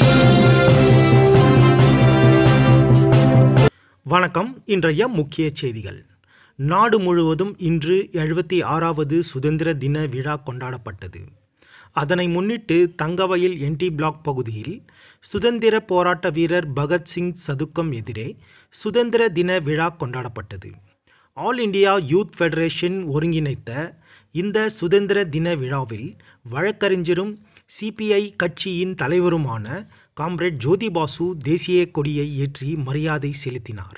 வணக்கம் இன்றைய முக்கிய செய்திகள் நாடு முழுவதும் இன்று எழுபத்தி ஆறாவது சுதந்திர தின விழா கொண்டாடப்பட்டது அதனை முன்னிட்டு தங்கவயல் என்டி பிளாக் பகுதியில் சுதந்திர போராட்ட வீரர் பகத்சிங் சதுக்கம் எதிரே சுதந்திர தின விழா கொண்டாடப்பட்டது ஆல் இண்டியா யூத் ஃபெடரேஷன் ஒருங்கிணைத்த இந்த சுதந்திர தின விழாவில் வழக்கறிஞரும் சிபிஐ கட்சியின் தலைவருமான காம்ரேட் ஜோதி பாசு தேசிய கொடியை ஏற்றி மரியாதை செலுத்தினார்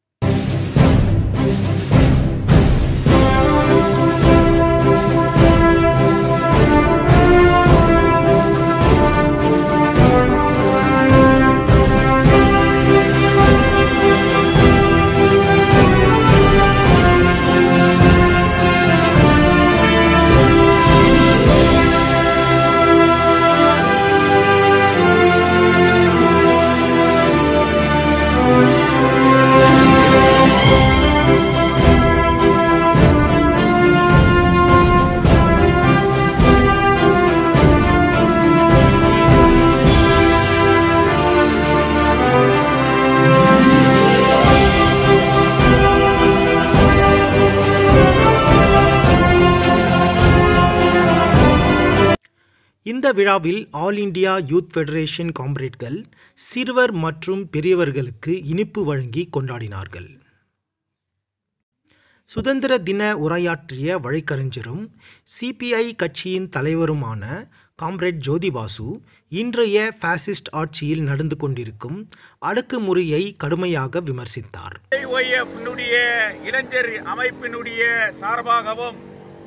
இந்த விழாவில் ஆல் இண்டியா யூத் ஃபெடரேஷன் காம்ரேட்கள் சிறுவர் மற்றும் பெரியவர்களுக்கு இனிப்பு வழங்கி கொண்டாடினார்கள் சுதந்திர தின உரையாற்றிய வழக்கறிஞரும் சிபிஐ கட்சியின் தலைவருமான காம்ரேட் ஜோதி பாசு இன்றைய பாசிஸ்ட் ஆட்சியில் நடந்து கொண்டிருக்கும் அடக்குமுறையை கடுமையாக விமர்சித்தார் ஐஒய்எஃப்னுடைய இளைஞர் அமைப்பினுடைய சார்பாகவும்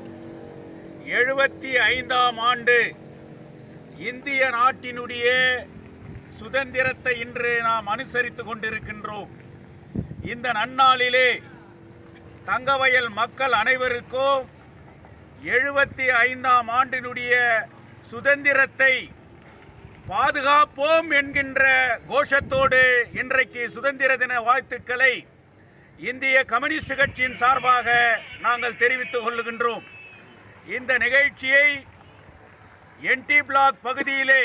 எழுபத்தி ஐந்தாம் ஆண்டு இந்திய நாட்டினுடைய சுதந்திரத்தை இன்று நாம் அனுசரித்துக் கொண்டிருக்கின்றோம் இந்த நன்னாளிலே தங்கவயல் மக்கள் அனைவருக்கும் எழுபத்தி ஐந்தாம் ஆண்டினுடைய சுதந்திரத்தை பாதுகாப்போம் என்கின்ற கோஷத்தோடு இன்றைக்கு சுதந்திர தின வாழ்த்துக்களை இந்திய கம்யூனிஸ்ட் கட்சியின் சார்பாக நாங்கள் தெரிவித்துக் கொள்ளுகின்றோம் இந்த நிகழ்ச்சியை என்டி பிளாக் பகுதியிலே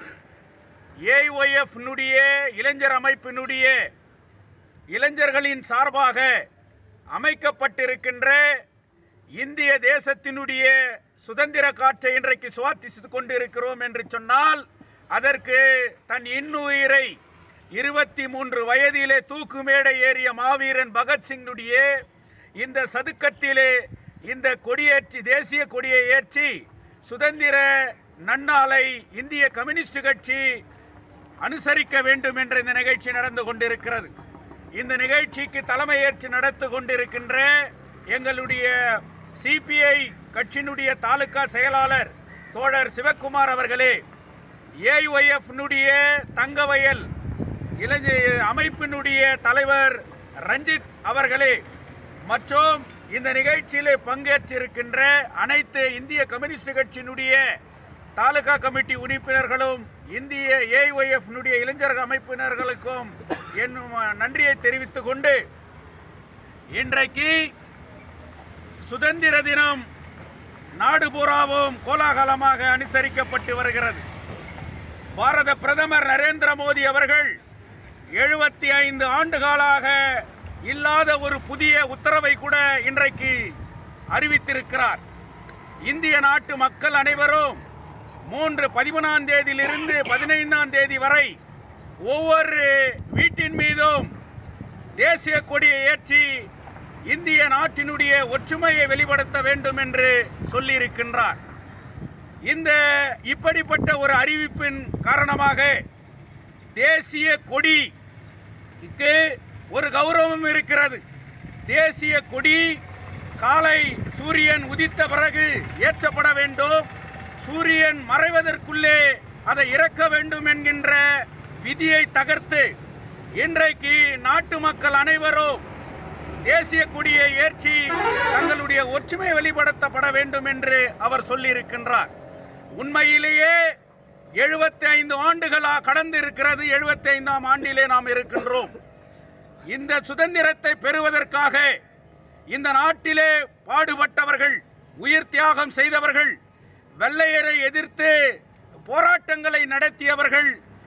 ஏஒய்எஃப் னுடைய இளைஞர் அமைப்பினுடைய இளைஞர்களின் சார்பாக அமைக்கப்பட்டிருக்கின்ற இந்திய தேசத்தினுடைய சுதந்திர காற்றை இன்றைக்கு சுவாசித்துக் கொண்டிருக்கிறோம் என்று சொன்னால் அதற்கு தன் இன்னுயிரை இருபத்தி மூன்று வயதிலே தூக்கு மேடை ஏறிய மாவீரன் பகத்சிங்குடைய இந்த சதுக்கத்திலே இந்த கொடியேற்றி தேசிய கொடியை ஏற்றி சுதந்திர நன்னாளை இந்திய கம்யூனிஸ்ட் கட்சி அனுசரிக்க வேண்டும் என்ற இந்த நிகழ்ச்சி நடந்து கொண்டிருக்கிறது இந்த நிகழ்ச்சிக்கு தலைமையேற்று நடத்து கொண்டிருக்கின்ற எங்களுடைய சிபிஐ கட்சியினுடைய தாலுகா செயலாளர் தோழர் சிவக்குமார் அவர்களே ஏயுஐஎஃப்னுடைய தங்கவயல் இளைஞர் அமைப்பினுடைய தலைவர் ரஞ்சித் அவர்களே மற்றும் இந்த நிகழ்ச்சியிலே பங்கேற்றிருக்கின்ற அனைத்து இந்திய கம்யூனிஸ்ட் கட்சியினுடைய தாலுகா கமிட்டி உறுப்பினர்களும் இந்திய ஏஒய்எஃப் இளைஞர் அமைப்பினர்களுக்கும் என்னும் நன்றியை தெரிவித்துக் கொண்டு இன்றைக்கு சுதந்திர தினம் நாடு பூராவும் கோலாகலமாக அனுசரிக்கப்பட்டு வருகிறது பாரத பிரதமர் நரேந்திர மோடி அவர்கள் எழுபத்தி ஐந்து ஆண்டுகளாக இல்லாத ஒரு புதிய உத்தரவை கூட இன்றைக்கு அறிவித்திருக்கிறார் இந்திய நாட்டு மக்கள் அனைவரும் மூன்று பதிமூணாம் தேதியிலிருந்து பதினைந்தாம் தேதி வரை ஒவ்வொரு வீட்டின் மீதும் தேசிய கொடியை ஏற்றி இந்திய நாட்டினுடைய ஒற்றுமையை வெளிப்படுத்த வேண்டும் என்று சொல்லியிருக்கின்றார் இந்த இப்படிப்பட்ட ஒரு அறிவிப்பின் காரணமாக தேசிய கொடிக்கு ஒரு கௌரவம் இருக்கிறது தேசிய கொடி காலை சூரியன் உதித்த பிறகு ஏற்றப்பட வேண்டும் சூரியன் மறைவதற்குள்ளே அதை இறக்க வேண்டும் என்கின்ற விதியை தகர்த்து இன்றைக்கு நாட்டு மக்கள் அனைவரும் தேசிய கொடியை ஏற்றி தங்களுடைய ஒற்றுமை வெளிப்படுத்தப்பட வேண்டும் என்று அவர் சொல்லியிருக்கின்றார் உண்மையிலேயே எழுபத்தி ஐந்து ஆண்டுகளா கடந்து இருக்கிறது எழுபத்தி ஐந்தாம் ஆண்டிலே நாம் இருக்கின்றோம் இந்த சுதந்திரத்தை பெறுவதற்காக இந்த நாட்டிலே பாடுபட்டவர்கள் உயிர் தியாகம் செய்தவர்கள் வெள்ளையரை எதிர்த்து போராட்டங்களை நடத்தியவர்கள்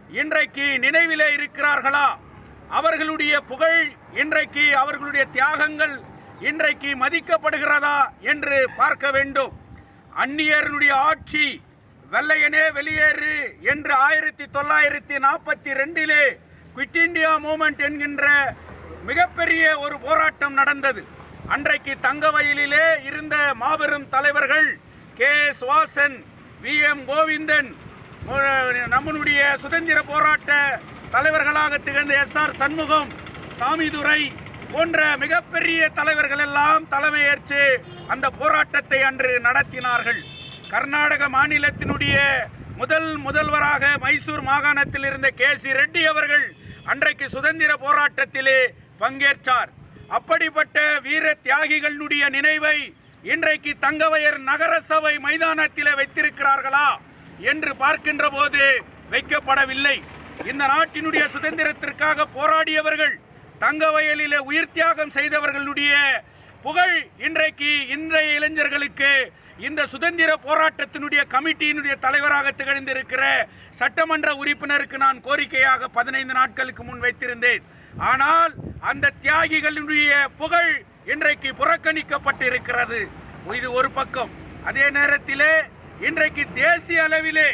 இன்றைக்கு நினைவிலே இருக்கிறார்களா அவர்களுடைய புகழ் இன்றைக்கு அவர்களுடைய தியாகங்கள் இன்றைக்கு மதிக்கப்படுகிறதா என்று பார்க்க வேண்டும் அந்நியருடைய ஆட்சி வெள்ளையனே வெளியேறு என்று ஆயிரத்தி தொள்ளாயிரத்தி நாற்பத்தி ரெண்டிலே குவிட் இந்தியா மூமெண்ட் என்கின்ற மிகப்பெரிய ஒரு போராட்டம் நடந்தது அன்றைக்கு தங்கவயலிலே இருந்த மாபெரும் தலைவர்கள் K S Vasan V M Govindan அஹ், நம்மளுடைய சுதந்திர போராட்ட தலைவர்களாக திகழ்ந்த எஸ் ஆர் சண்முகம் சாமிதுரை போன்ற மிகப்பெரிய தலைவர்கள் எல்லாம் தலைமையேற்று அந்த போராட்டத்தை அன்று நடத்தினார்கள் கர்நாடக மாநிலத்தினுடைய முதல் முதல்வராக மைசூர் மாகாணத்தில் இருந்த கே சி ரெட்டி அவர்கள் அன்றைக்கு சுதந்திர போராட்டத்திலே பங்கேற்றார் அப்படிப்பட்ட வீர தியாகிகளுடைய நினைவை இன்றைக்கு தங்கவயர் நகரசபை மைதானத்திலே வைத்திருக்கிறார்களா என்று பார்க்கின்ற போது வைக்கப்படவில்லை இந்த நாட்டினுடைய சுதந்திரத்திற்காக போராடியவர்கள் தங்கவயலிலே உயிர் தியாகம் செய்தவர்களுடைய புகழ் இன்றைக்கு இன்றைய இளைஞர்களுக்கு இந்த சுதந்திர போராட்டத்தினுடைய கமிட்டியினுடைய தலைவராக திகழ்ந்திருக்கிற சட்டமன்ற உறுப்பினருக்கு நான் கோரிக்கையாக பதினைந்து நாட்களுக்கு முன் வைத்திருந்தேன் ஆனால் அந்த தியாகிகளுடைய புகழ் இன்றைக்கு புறக்கணிக்கப்பட்டிருக்கிறது இது ஒரு பக்கம் அதே நேரத்திலே இன்றைக்கு தேசிய அளவிலே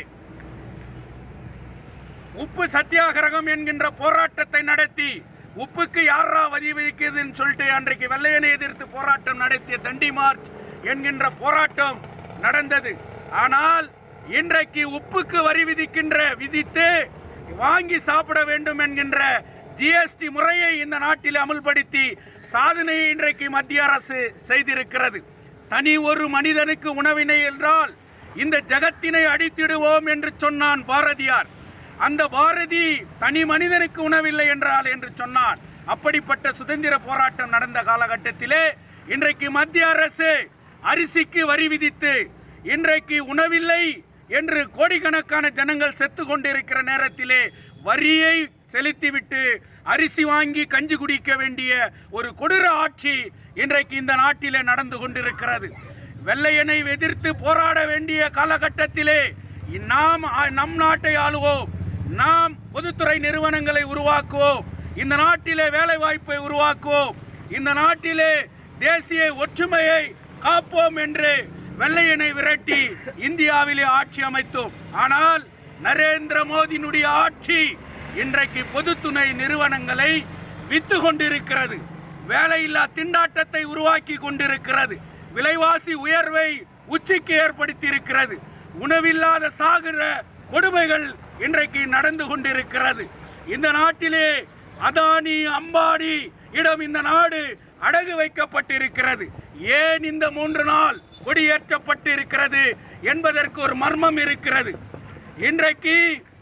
உப்பு சத்தியாகிரகம் என்கின்ற போராட்டத்தை நடத்தி உப்புக்கு யாரா வரி விதிக்குதுன்னு சொல்லிட்டு அன்றைக்கு வெள்ளையனை எதிர்த்து போராட்டம் நடத்திய தண்டி மார்ச் என்கின்ற போராட்டம் நடந்தது ஆனால் இன்றைக்கு உப்புக்கு வரி விதிக்கின்ற விதித்து வாங்கி சாப்பிட வேண்டும் என்கின்ற ஜிஎஸ்டி முறையை இந்த நாட்டில் அமுல்படுத்தி சாதனையை இன்றைக்கு மத்திய அரசு செய்திருக்கிறது தனி ஒரு மனிதனுக்கு உணவினை என்றால் இந்த ஜகத்தினை அடித்திடுவோம் என்று சொன்னான் பாரதியார் அந்த பாரதி தனி மனிதனுக்கு உணவில்லை என்றால் என்று சொன்னார் அப்படிப்பட்ட சுதந்திர போராட்டம் நடந்த காலகட்டத்திலே இன்றைக்கு மத்திய அரசு அரிசிக்கு வரி விதித்து இன்றைக்கு உணவில்லை என்று கோடிக்கணக்கான ஜனங்கள் செத்து கொண்டிருக்கிற நேரத்திலே வரியை செலுத்திவிட்டு அரிசி வாங்கி கஞ்சி குடிக்க வேண்டிய ஒரு கொடூர ஆட்சி இன்றைக்கு இந்த நாட்டிலே நடந்து கொண்டிருக்கிறது வெள்ளையனை எதிர்த்து போராட வேண்டிய காலகட்டத்திலே நாம் ஆ- நம் நாட்டை ஆளுவோம் நாம் பொதுத்துறை நிறுவனங்களை உருவாக்குவோம் இந்த நாட்டிலே வேலை வாய்ப்பை உருவாக்குவோம் இந்த நாட்டிலே தேசிய ஒற்றுமையை காப்போம் என்று வெள்ளையனை விரட்டி இந்தியாவிலே ஆட்சி அமைத்தோம் ஆனால் நரேந்திர மோடியினுடைய ஆட்சி இன்றைக்கு பொதுத்துறை நிறுவனங்களை வித்து கொண்டிருக்கிறது வேலையில்லா திண்டாட்டத்தை உருவாக்கி கொண்டிருக்கிறது விலைவாசி உயர்வை உச்சிக்கு ஏற்படுத்தி இருக்கிறது உணவில்லாத சாகிற கொடுமைகள் இன்றைக்கு நடந்து கொண்டிருக்கிறது இந்த நாட்டிலே அதானி அம்பானி இடம் இந்த நாடு அடகு வைக்கப்பட்டிருக்கிறது ஏன் இந்த மூன்று நாள் கொடியேற்றப்பட்டிருக்கிறது என்பதற்கு ஒரு மர்மம் இருக்கிறது இன்றைக்கு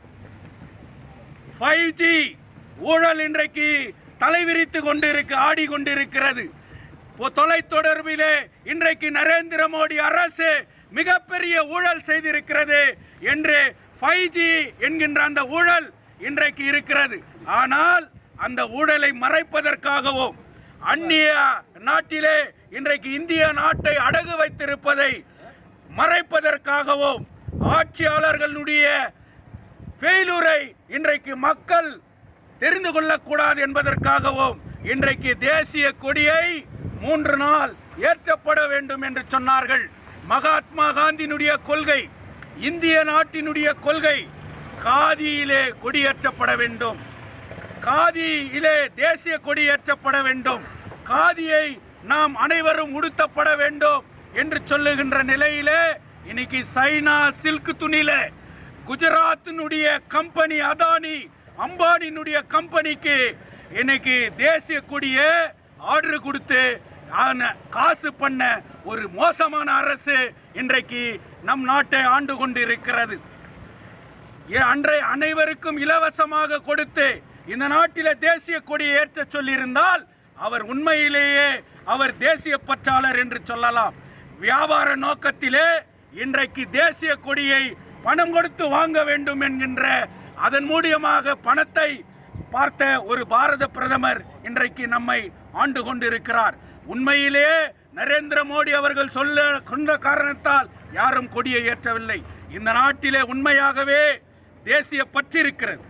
ஃபைவ் ஜி ஊழல் இன்றைக்கு தலைவிரித்து கொண்டிருக்கு ஆடி கொண்டிருக்கிறது பொ- தொலைத்தொடர்பிலே இன்றைக்கு நரேந்திர மோடி அரசு மிகப்பெரிய ஊழல் செய்திருக்கிறது என்று ஃபைவ் ஜி என்கின்ற அந்த ஊழல் இன்றைக்கு இருக்கிறது ஆனால் அந்த ஊழலை மறைப்பதற்காகவும் அந்நிய நாட்டிலே இன்றைக்கு இந்திய நாட்டை அடகு வைத்திருப்பதை மறைப்பதற்காகவும் ஆட்சியாளர்களுடைய ஃபெயிலூரை இன்றைக்கு மக்கள் தெரிந்து கொள்ளக்கூடாது என்பதற்காகவும் இன்றைக்கு தேசிய கொடியை மூன்று நாள் ஏற்றப்பட வேண்டும் என்று சொன்னார்கள் மகாத்மா காந்தியினுடைய கொள்கை இந்திய நாட்டினுடைய கொள்கை காதியிலே கொடியேற்றப்பட வேண்டும் காதியிலே தேசிய கொடி ஏற்றப்பட வேண்டும் காதியை நாம் அனைவரும் உடுத்தப்பட வேண்டும் என்று சொல்லுகின்ற நிலையிலே இன்னைக்கு சைனா சில்க் துணியில குஜராத்தினுடைய கம்பெனி அதானி அம்பானினுடைய கம்பெனிக்கு இன்னைக்கு தேசிய கொடியை ஆர்டர் கொடுத்து ஆன- காசு பண்ண ஒரு மோசமான அரசு இன்றைக்கு நம் நாட்டை ஆண்டு கொண்டிருக்கிறது ஏ- அன்றைய அனைவருக்கும் இலவசமாக கொடுத்து இந்த நாட்டில தேசிய கொடியை ஏற்ற சொல்லியிருந்தால் அவர் உண்மையிலேயே அவர் தேசிய பற்றாளர் என்று சொல்லலாம் வியாபார நோக்கத்திலே இன்றைக்கு தேசிய கொடியை பணம் கொடுத்து வாங்க வேண்டும் என்கின்ற அதன் மூலியமாக பணத்தை பார்த்த ஒரு பாரத பிரதமர் இன்றைக்கு நம்மை ஆண்டு கொண்டிருக்கிறார் உண்மையிலேயே நரேந்திர மோடி அவர்கள் சொல்ல கொண்ட காரணத்தால் யாரும் கொடியை ஏற்றவில்லை இந்த நாட்டிலே உண்மையாகவே தேசிய பற்று இருக்கிறது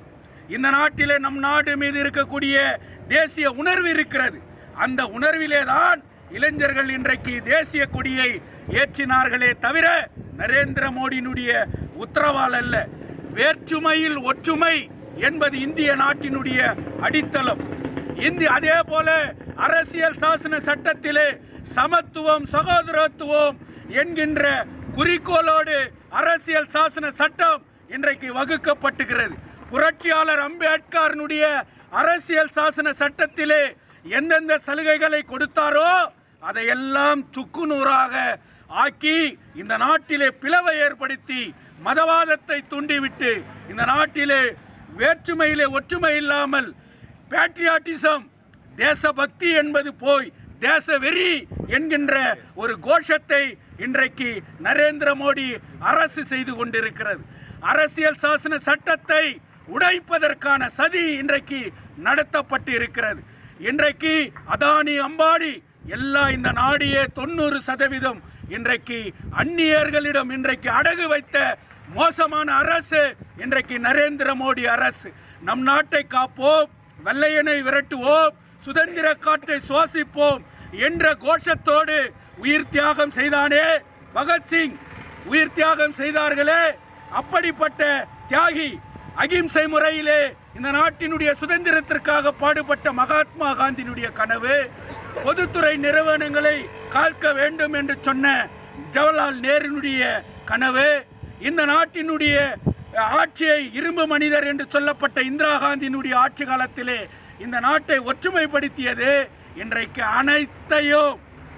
இந்த நாட்டிலே நம் நாடு மீது இருக்கக்கூடிய தேசிய உணர்வு இருக்கிறது அந்த உணர்விலே தான் இளைஞர்கள் இன்றைக்கு தேசிய கொடியை ஏற்றினார்களே தவிர நரேந்திர மோடியினுடைய உத்தரவால் அல்ல வேற்றுமையில் ஒற்றுமை என்பது இந்திய நாட்டினுடைய அடித்தளம் இந்தி அதே போல அரசியல் சாசன சட்டத்திலே சமத்துவம் சகோதரத்துவம் என்கின்ற குறிக்கோளோடு அரசியல் சாசன சட்டம் இன்றைக்கு வகுக்கப்பட்டுகிறது புரட்சியாளர் அம்பேத்கரனுடைய அரசியல் சாசன சட்டத்திலே எந்தெந்த சலுகைகளை கொடுத்தாரோ அதையெல்லாம் சுக்குநூறாக ஆக்கி இந்த நாட்டிலே பிளவை ஏற்படுத்தி மதவாதத்தை தூண்டிவிட்டு இந்த நாட்டிலே வேற்றுமையிலே ஒற்றுமை இல்லாமல் பேட்ரியாட்டிசம் தேசபக்தி என்பது போய் தேச வெறி என்கின்ற ஒரு கோஷத்தை இன்றைக்கு நரேந்திர மோடி அரசு செய்து கொண்டிருக்கிறது அரசியல் சாசன சட்டத்தை உடைப்பதற்கான சதி இன்றைக்கு நடத்தப்பட்டு இருக்கிறது இன்றைக்கு அதானி அம்பானி எல்லாம் இந்த நாடியே தொண்ணூறு சதவீதம் இன்றைக்கு அந்நியர்களிடம் இன்றைக்கு அடகு வைத்த மோசமான அரசு இன்றைக்கு நரேந்திர மோடி அரசு நம் நாட்டை காப்போம் வெள்ளையனை விரட்டுவோம் சுதந்திர காற்றை சுவாசிப்போம் என்ற கோஷத்தோடு உயிர் தியாகம் செய்தானே பகத்சிங் உயிர் தியாகம் செய்தார்களே அப்படிப்பட்ட தியாகி அகிம்சை முறையிலே இந்த நாட்டினுடைய சுதந்திரத்திற்காக பாடுபட்ட மகாத்மா காந்தியினுடைய கனவு பொதுத்துறை நிறுவனங்களை காக்க வேண்டும் என்று சொன்ன ஜவஹர்லால் நேருனுடைய கனவு இந்த நாட்டினுடைய ஆட்சியை இரும்பு மனிதர் என்று சொல்லப்பட்ட இந்திரா காந்தியினுடைய ஆட்சி காலத்திலே இந்த நாட்டை ஒற்றுமைப்படுத்தியது இன்றைக்கு அனைத்தையும்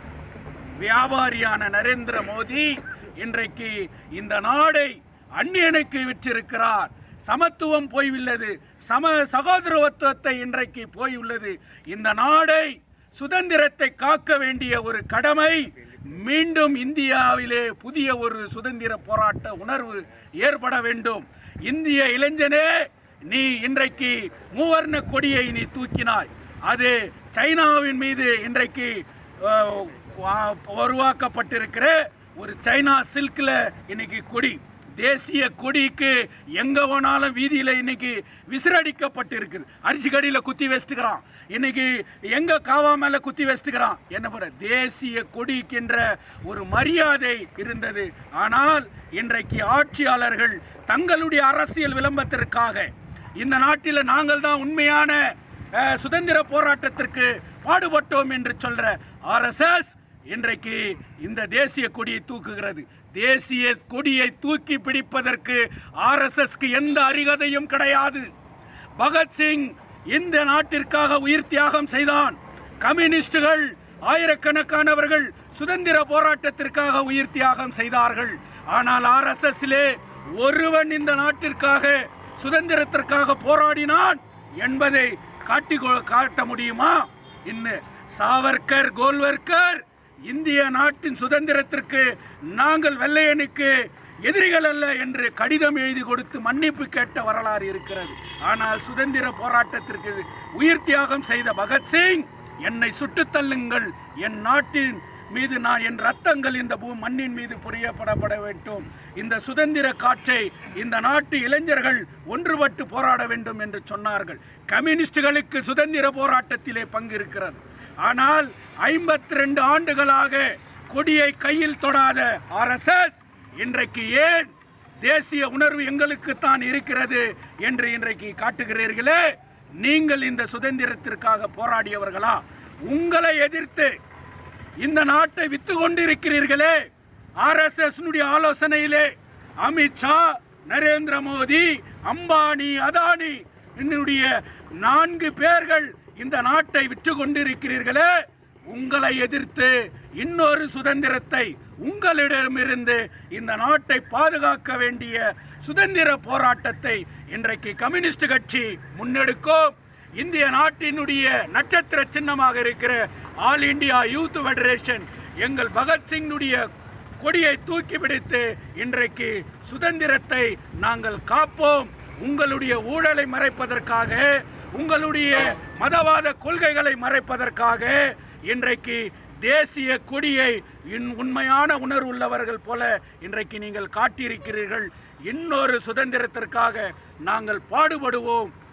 வியாபாரியான நரேந்திர மோடி இன்றைக்கு இந்த நாடை அந்நியனுக்கு விற்றிருக்கிறார் சமத்துவம் போயுள்ளது சம சகோதரத்துவத்தை இன்றைக்கு போயுள்ளது இந்த நாடை சுதந்திரத்தை காக்க வேண்டிய ஒரு கடமை மீண்டும் இந்தியாவிலே புதிய ஒரு சுதந்திர போராட்ட உணர்வு ஏற்பட வேண்டும் இந்திய இளைஞனே நீ இன்றைக்கு மூவர்ண கொடியை நீ தூக்கினாய் அது சைனாவின் மீது இன்றைக்கு அஹ், வா- உருவாக்கப்பட்டிருக்கிற ஒரு சைனா சில்கில் இன்னைக்கு கொடி தேசிய கொடிக்கு எங்க வேணாலும் வீதியில இன்னைக்கு விசிறடிக்கப்பட்டு இருக்குது அரிசி கடியில குத்தி வச்சுக்கிறான் இன்னைக்கு எங்க காவா மேல குத்தி வச்சுக்கிறான் என்ன பண்ண தேசிய கொடிக்கின்ற ஒரு மரியாதை இருந்தது ஆனால் இன்றைக்கு ஆட்சியாளர்கள் தங்களுடைய அரசியல் விளம்பரத்திற்காக இந்த நாட்டில் நாங்கள் தான் உண்மையான அஹ், சுதந்திர போராட்டத்திற்கு பாடுபட்டோம் என்று சொல்ற ஆர்எஸ்எஸ் இன்றைக்கு இந்த தேசிய கொடியை தூக்குகிறது தேசிய கொடியை தூக்கி பிடிப்பதற்கு ஆர்எஸ்எஸ்க்கு எந்த அருகதையும் கிடையாது பகத்சிங் இந்த நாட்டிற்காக உயிர் தியாகம் செய்தான் கம்யூனிஸ்டுகள் ஆயிரக்கணக்கானவர்கள் சுதந்திர போராட்டத்திற்காக உயிர் தியாகம் செய்தார்கள் ஆனால் ஆர்எஸ்எஸ்லே ஒருவன் இந்த நாட்டிற்காக சுதந்திரத்திற்காக போராடினான் என்பதை காட்டி காட்ட முடியுமா இன்னும் சாவர்கர் கோல்வர்கர் இந்திய நாட்டின் சுதந்திரத்திற்கு நாங்கள் வெள்ளையனுக்கு எதிரிகள் அல்ல என்று கடிதம் எழுதி கொடுத்து மன்னிப்பு கேட்ட வரலாறு இருக்கிறது ஆனால் சுதந்திர போராட்டத்திற்கு உயிர் தியாகம் செய்த பகத்சிங் என்னை சுட்டுத் தள்ளுங்கள் என் நாட்டின் மீது நான் என் ரத்தங்கள் இந்த பூ மண்ணின் மீது புரியப்படப்பட வேண்டும் இந்த சுதந்திர காற்றை இந்த நாட்டு இளைஞர்கள் ஒன்றுபட்டு போராட வேண்டும் என்று சொன்னார்கள் கம்யூனிஸ்டுகளுக்கு சுதந்திர போராட்டத்திலே பங்கு இருக்கிறது ஆனால் ஐம்பத்தி ரெண்டு ஆண்டுகளாக கொடியை கையில் தொடாத ஆர்எஸ்எஸ் இன்றைக்கு ஏன் தேசிய உணர்வு எங்களுக்கு தான் இருக்கிறது என்று இன்றைக்கு காட்டுகிறீர்களே நீங்கள் இந்த சுதந்திரத்திற்காக போராடியவர்களா உங்களை எதிர்த்து இந்த நாட்டை வித்து கொண்டிருக்கிறீர்களே ஆர்எஸ்எஸ் ஆலோசனையிலே அமித்ஷா நரேந்திர மோடி அம்பானி அதானி என்னுடைய நான்கு பேர்கள் இந்த நாட்டை விற்று கொண்டிருக்கிறீர்களே உங்களை எதிர்த்து இன்னொரு சுதந்திரத்தை உங்களிடமிருந்து இந்த நாட்டை பாதுகாக்க வேண்டிய சுதந்திர போராட்டத்தை இன்றைக்கு கம்யூனிஸ்ட் கட்சி முன்னெடுக்கும் இந்திய நாட்டினுடைய நட்சத்திர சின்னமாக இருக்கிற ஆல் இந்தியா யூத் ஃபெடரேஷன் எங்கள் பகத்சிங்கினுடைய கொடியை தூக்கி பிடித்து இன்றைக்கு சுதந்திரத்தை நாங்கள் காப்போம் உங்களுடைய ஊழலை மறைப்பதற்காக உங்களுடைய மதவாத கொள்கைகளை மறைப்பதற்காக இன்றைக்கு தேசிய கொடியை இன் உண்மையான உணர்வு உள்ளவர்கள் போல இன்றைக்கு நீங்கள் காட்டியிருக்கிறீர்கள் இன்னொரு சுதந்திரத்திற்காக நாங்கள் பாடுபடுவோம்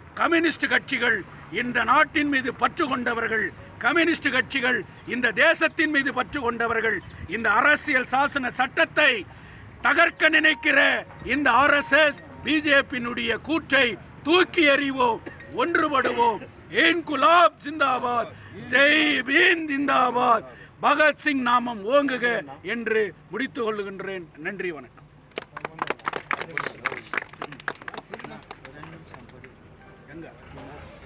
கம்யூனிஸ்ட் கட்சிகள் இந்த நாட்டின் மீது பற்று கொண்டவர்கள் கம்யூனிஸ்ட் கட்சிகள் இந்த தேசத்தின் மீது பற்று கொண்டவர்கள் இந்த அரசியல் சாசன சட்டத்தை தகர்க்க நினைக்கிற இந்த ஆர்எஸ்எஸ் பிஜேபியினுடைய கூற்றை தூக்கி எறிவோம் ஒன்றுபடுவோம் ஏன் குலாப் ஜிந்தாபாத் ஜெய் பீம் ஜிந்தாபாத் பகத்சிங் நாமம் ஓங்குக என்று முடித்துக் கொள்ளுகின்றேன் நன்றி வணக்கம் எங்க